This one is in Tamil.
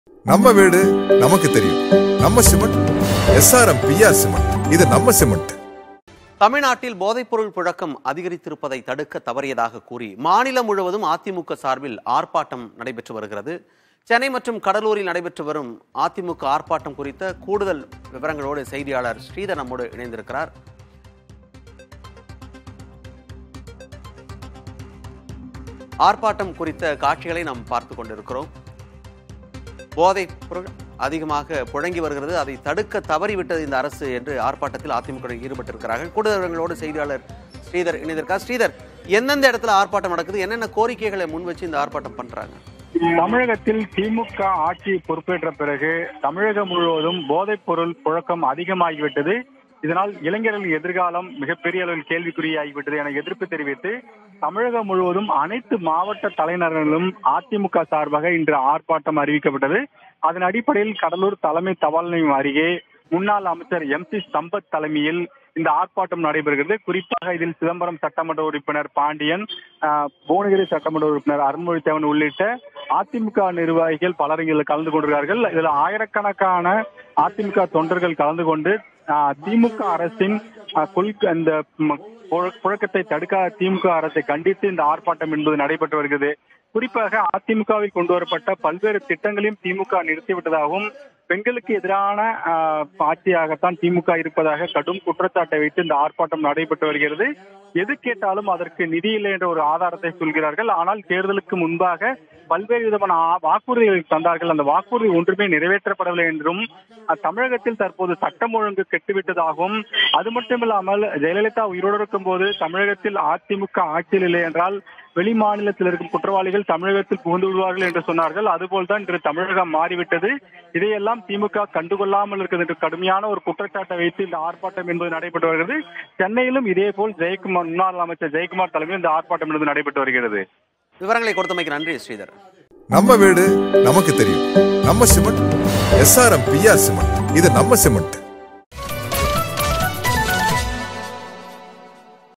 நம்ம வீடு நமக்கு தெரியும் நம்ம சிமெண்ட் எஸ்ஆர்எம் பிஆர் சிமெண்ட் இது நம்ம சிமெண்ட் தமிழ்நாட்டில் போதைப்பொருள் புழக்கம் அதிகரித்திருப்பதை தடுக்க தவறியதாக கூறி மாநிலம் முழுவதும் அதிமுக சார்பில் ஆர்ப்பாட்டம் நடைபெற்று வருகிறது சென்னை மற்றும் கடலூரில் நடைபெற்று வரும் அதிமுக ஆர்ப்பாட்டம் குறித்த கூடுதல் விவரங்களோடு செய்தியாளர் ஸ்ரீதர் நம்மோடு இணைந்திருக்கிறார் ஆர்ப்பாட்டம் குறித்த காட்சிகளை நாம் பார்த்து கொண்டிருக்கிறோம் போதைப் பொருள் அதிகமாக புழங்கி வருகிறது அதை தடுக்க தவறிவிட்டது இந்த அரசு என்று ஆர்ப்பாட்டத்தில் அதிமுக ஈடுபட்டிருக்கிறார்கள் கூடுதல் விவரங்களோடு செய்தியாளர் ஸ்ரீதர் இணைந்திருக்கார் ஸ்ரீதர் எந்தெந்த இடத்துல ஆர்ப்பாட்டம் நடக்குது என்னென்ன கோரிக்கைகளை முன் வச்சு இந்த ஆர்ப்பாட்டம் பண்றாங்க தமிழகத்தில் திமுக ஆட்சி பொறுப்பேற்ற பிறகு தமிழகம் முழுவதும் போதைப் பொருள் புழக்கம் அதிகமாகிவிட்டது இதனால் இளைஞர்களின் எதிர்காலம் மிகப்பெரிய அளவில் கேள்விக்குறியாகிவிட்டது என எதிர்ப்பு தெரிவித்து தமிழகம் முழுவதும் அனைத்து மாவட்ட தலைநகரங்களிலும் அதிமுக சார்பாக இன்று ஆர்ப்பாட்டம் அறிவிக்கப்பட்டது அதன் அடிப்படையில் கடலூர் தலைமை தபால் நிலையம் அருகே முன்னாள் அமைச்சர் எம் சி சம்பத் தலைமையில் இந்த ஆர்ப்பாட்டம் நடைபெறுகிறது குறிப்பாக இதில் சிதம்பரம் சட்டமன்ற உறுப்பினர் பாண்டியன் ஆஹ், புவனகிரி சட்டமன்ற உறுப்பினர் அருண்மொழித்தேவன் உள்ளிட்ட அதிமுக நிர்வாகிகள் பலர் இதில் கலந்து கொண்டிருக்கிறார்கள் இதில் ஆயிரக்கணக்கான அதிமுக தொண்டர்கள் கலந்து கொண்டு ஆஹ், திமுக அரசின் ஆஹ், கொள்கை அந்த ம- புழ- புழக்கத்தை தடுக்காத திமுக அரசை கண்டித்து இந்த ஆர்ப்பாட்டம் என்பது நடைபெற்று வருகிறது குறிப்பாக அதிமுகவில் கொண்டு வரப்பட்ட பல்வேறு திட்டங்களையும் திமுக நிறுத்திவிட்டதாகவும் பெண்களுக்கு எதிரான ஆஹ், ஆட்சியாகத்தான் திமுக இருப்பதாக கடும் குற்றச்சாட்டை வைத்து இந்த ஆர்ப்பாட்டம் நடைபெற்று வருகிறது எது கேட்டாலும் அதற்கு நிதி இல்லை என்ற ஒரு ஆதாரத்தை சொல்கிறார்கள் ஆனால் தேர்தலுக்கு முன்பாக பல்வேறு விதமான ஆ- வாக்குறுதிகளை தந்தார்கள் அந்த வாக்குறுதி ஒன்றுமே நிறைவேற்றப்படவில்லை என்றும் அஹ், தமிழகத்தில் தற்போது சட்டம் ஒழுங்கு கெட்டுவிட்டதாகவும் அது மட்டுமில்லாமல் ஜெயலலிதா உயிரோடு இருக்கும் போது தமிழகத்தில் அதிமுக ஆட்சியில் இல்லை என்றால் வெளி மாநிலத்தில் இருக்கும் குற்றவாளிகள் தமிழகத்தில் புகுந்து விடுவார்கள் என்று சொன்னார்கள் அதுபோல்தான் இன்று தமிழகம் மாறிவிட்டது இதையெல்லாம் திமுக கண்டுகொள்ளாமல் இருக்கிறது என்று கடுமையான ஒரு குற்றச்சாட்டை வைத்து இந்த ஆர்ப்பாட்டம் என்பது நடைபெற்று வருகிறது சென்னையிலும் இதே போல் ஜெயக்குமார் முன்னாள் அமைச்சர் ஜெயக்குமார் தலைமையில் இந்த ஆர்ப்பாட்டம் என்பது நடைபெற்று வருகிறது விவரங்களை கொடுத்தமைக்கு நன்றி ஸ்ரீதர் நம்ம வீடு நமக்கு தெரியும் நம்ம சிமெண்ட் எஸ்ஆர்எம் பிஆர் சிமெண்ட் இது நம்ம சிமெண்ட்